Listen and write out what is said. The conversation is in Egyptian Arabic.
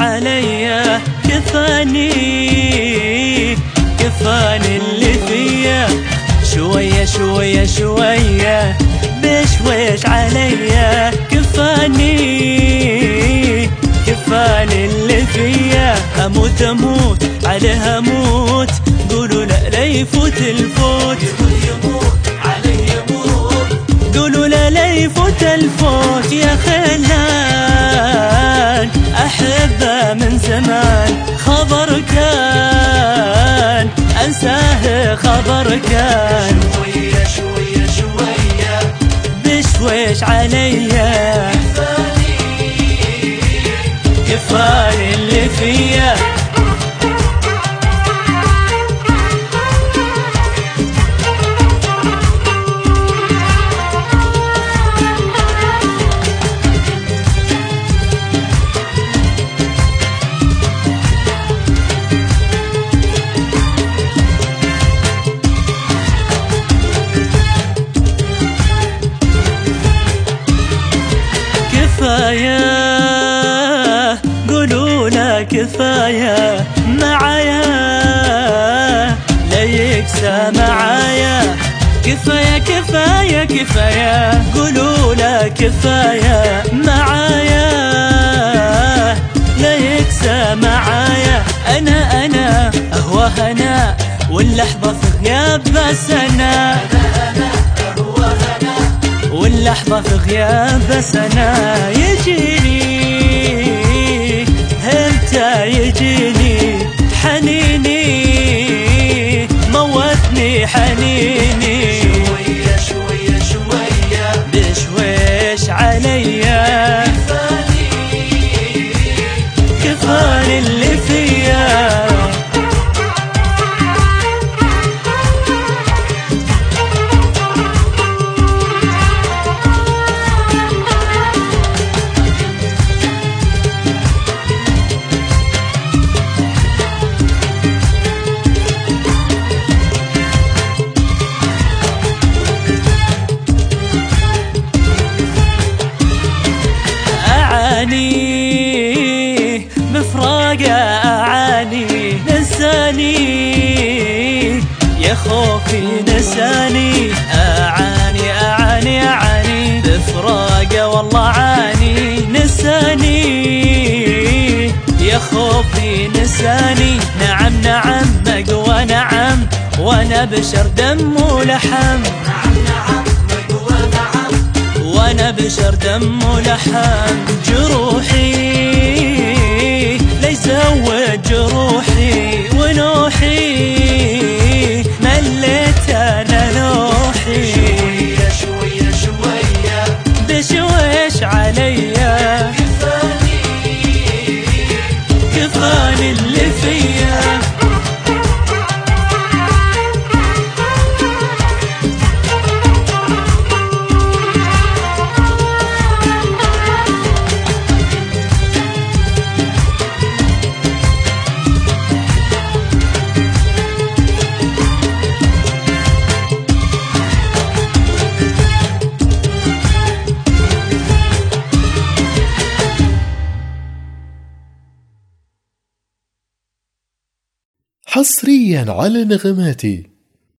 عليا كفاني كفاني اللي فيا شوية شوية شوية بشويش عليا كفاني كفاني اللي فيا اموت اموت عليه اموت قولوا لا لا يفوت الفوت يموت عليه يموت قولوا لا لا يفوت الفوت يا خلان احبه من زمان خبر كان انساه خبر كان شوية شوية شوية بشويش عليا كفاية اللي فيا كفاية قولوا لا كفاية معايا لا يكسى معايا كفاية كفاية كفاية قولوا لا كفاية معايا لا يكسى معايا أنا أنا أهوى هنا واللحظة في غياب بس أنا واللحظة في غياب بس أنا يجيني همتى يجيني حنيني موتني حنيني شوية شوية شوية بشويش عليا كفاني اللي فيا أعاني بفراقه أعاني نساني يا خوفي نساني أعاني أعاني أعاني بفراقه والله عاني نساني يا خوفي نساني نعم نعم مقوى نعم وانا بشر دم ولحم وانا بشر دم ولحم جروحي لا يزود جروحي ونوحي مليت انا نوحي شوية شوية شوية بشويش عليا كفاني اللي فيا حصريا على نغماتي